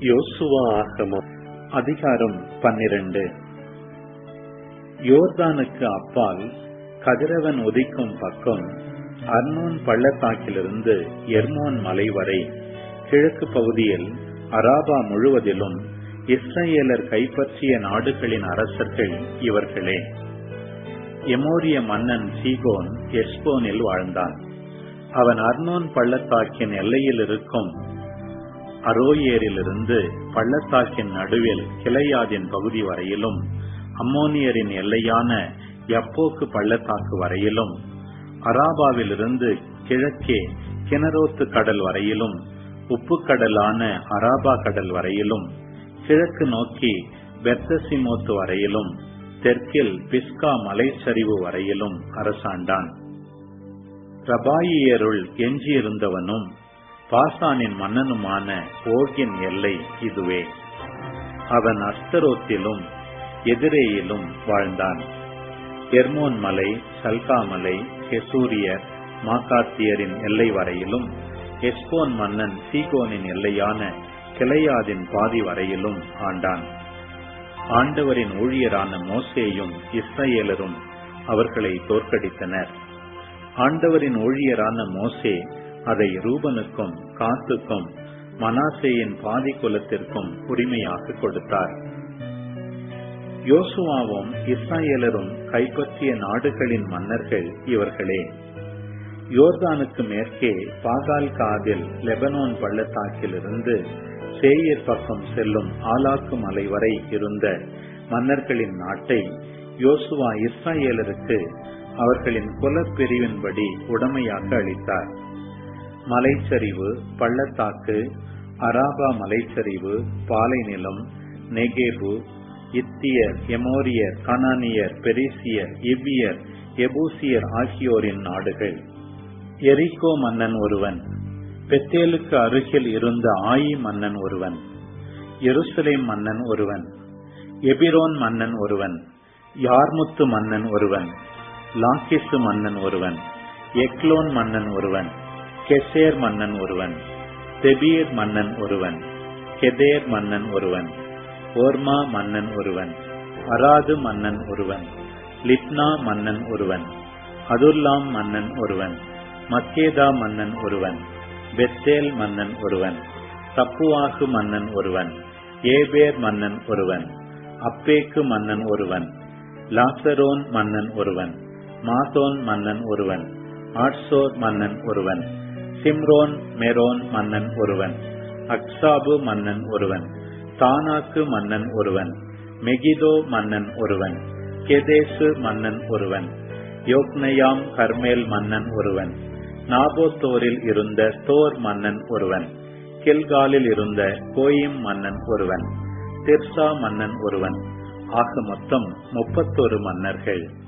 யோசுவா ஆகமம் அதிகாரம் பன்னிரண்டு யோர்தானுக்கு அப்பால் கதிரவன் உதிக்கும் பக்கம் அர்னோன் பள்ளத்தாக்கிலிருந்து எர்மோன் மலை வரை கிழக்கு பகுதியில் அராபா முழுவதிலும் இஸ்ரேலர் கைப்பற்றிய நாடுகளின் அரசர்கள் இவர்களே எமோரிய மன்னன் சீகோன் எஸ்போனில் வாழ்ந்தான் அவன் அர்னோன் பள்ளத்தாக்கின் எல்லையில் இருக்கும் அரோயேரிலிருந்து பள்ளத்தாக்கின் நடுவில் கிளையாதின் பகுதி வரையிலும் அம்மோனியரின் எல்லையான யப்போக்கு பள்ளத்தாக்கு வரையிலும் அராபாவிலிருந்து கிழக்கே கிணரோத்து கடல் வரையிலும் உப்பு கடலான அராபா கடல் வரையிலும் கிழக்கு நோக்கி பெத்தசிமோத்து வரையிலும் தெற்கில் பிஸ்கா மலைச்சரிவு வரையிலும் அரசாண்டான் ரபாயியருள் எஞ்சியிருந்தவனும் பாசானின் மன்னனுமான ஓகின் எல்லை இதுவே அவன் அஸ்தரோத்திலும் எதிரேயிலும் வாழ்ந்தான் எர்மோன் மலை சல்கா மலை கெசூரியர் மாக்காத்தியரின் எல்லை வரையிலும் எஸ்போன் மன்னன் சீகோனின் எல்லையான கிளையாதின் பாதி வரையிலும் ஆண்டான் ஆண்டவரின் ஊழியரான மோசேயும் இஸ்ரேலரும் அவர்களை தோற்கடித்தனர் ஆண்டவரின் ஊழியரான மோசே அதை ரூபனுக்கும் காத்துக்கும் மனாசேயின் பாதி குலத்திற்கும் உரிமையாக கொடுத்தார் யோசுவாவும் இஸ்ராயலரும் கைப்பற்றிய நாடுகளின் மன்னர்கள் இவர்களே யோர்தானுக்கு மேற்கே பாகால் காதில் லெபனோன் பள்ளத்தாக்கிலிருந்து சேயர் பக்கம் செல்லும் ஆலாக்கு மலை வரை இருந்த மன்னர்களின் நாட்டை யோசுவா இஸ்ராயலருக்கு அவர்களின் குலப்பிரிவின்படி உடமையாக அளித்தார் மலைச்சரிவு பள்ளத்தாக்கு அராபா மலைச்சரிவு பாலைநிலம் நெகேபு இத்தியர் எமோரியர் கனானியர் பெரிசியர் இவ்வியர் எபூசியர் ஆகியோரின் நாடுகள் எரிகோ மன்னன் ஒருவன் பெத்தேலுக்கு அருகில் இருந்த ஆயி மன்னன் ஒருவன் எருசலேம் மன்னன் ஒருவன் எபிரோன் மன்னன் ஒருவன் யார்முத்து மன்னன் ஒருவன் லாக்கிசு மன்னன் ஒருவன் எக்லோன் மன்னன் ஒருவன் கெசேர் மன்னன் ஒருவன் தெபீர் மன்னன் ஒருவன் கெதேர் மன்னன் ஒருவன் ஓர்மா மன்னன் ஒருவன் அராது மன்னன் ஒருவன் லிப்னா மன்னன் ஒருவன் அதுல்லாம் மன்னன் ஒருவன் மக்கேதா மன்னன் ஒருவன் பெத்தேல் மன்னன் ஒருவன் தப்புவாகு மன்னன் ஒருவன் ஏபேர் மன்னன் ஒருவன் அப்பேக்கு மன்னன் ஒருவன் லாசரோன் மன்னன் ஒருவன் மாசோன் மன்னன் ஒருவன் ஆட்சோர் மன்னன் ஒருவன் சிம்ரோன் மெரோன் மன்னன் ஒருவன் அக்சாபு மன்னன் ஒருவன் தானாக்கு மன்னன் ஒருவன் மெகிதோ மன்னன் ஒருவன் கெதேசு மன்னன் ஒருவன் யோக்னயாம் கர்மேல் மன்னன் ஒருவன் நாபோத்தோரில் இருந்த தோர் மன்னன் ஒருவன் கில்காலில் இருந்த கோயிம் மன்னன் ஒருவன் திர்சா மன்னன் ஒருவன் ஆக மொத்தம் முப்பத்தொரு மன்னர்கள்